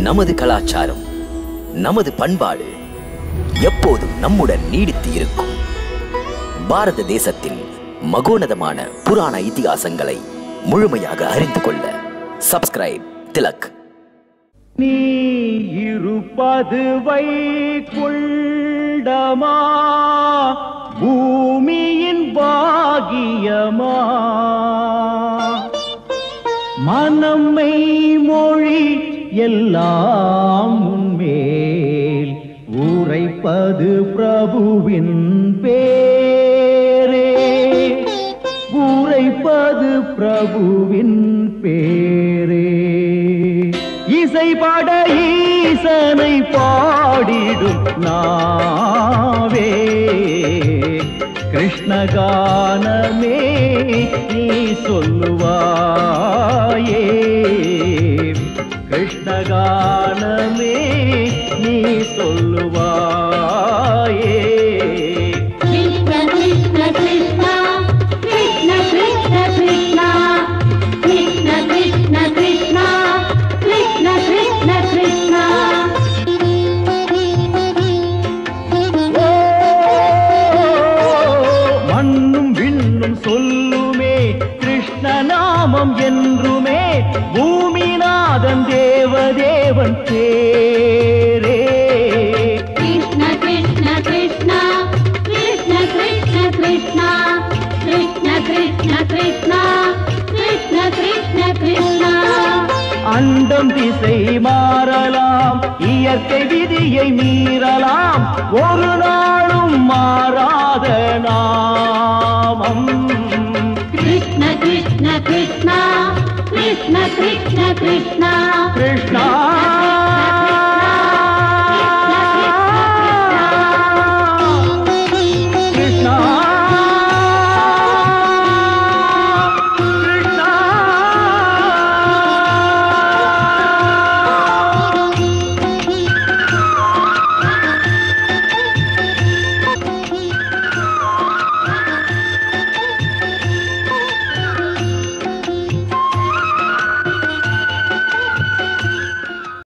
நமது கலாச்சாரம் நமது பண்பாடு எப்போதும் நம்முடன் நீடித்து இருக்கும் பாரத தேசத்தின் மகோனதமான புராண இதிகாசங்களை முழுமையாக அறிந்து கொள்ள சப்ஸ்கிரைப் திலக் நீ இருப்பது வைக்குண்டமா பூமியின் பாகியமா மனமை மொழி எல்லாம் உன்மேல் உரைப்பது பிரபுவின் பேரே உரைப்பது பிரபுவின் பேரே இசைப்பட ஈசனை பாடிடும் நாவே கிருஷ்ணகானமே நீ சொல்லுவாயே கிருஷ்ணகானமே நீ சொல்லுவாயே Krishna Krishna Krishna Krishna Krishna Krishna Krishna Krishna Krishna Krishna Krishna Krishna ஓ, மண்ணும் விண்ணும் சொல்லுமே கிருஷ்ண நாமம் என்றுமே பூமிநாதன் தேவதேவன் பேரே Krishna Krishna Krishna Krishna Krishna Krishna Krishna Krishna Krishna Krishna Krishna Krishna அண்டம் திசை மாறலாம் இயற்கை விதியை மீறலாம் ஒரு நாளும் மாறாத நாமம் Krishna Krishna Krishna Krishna Krishna Krishna Krishna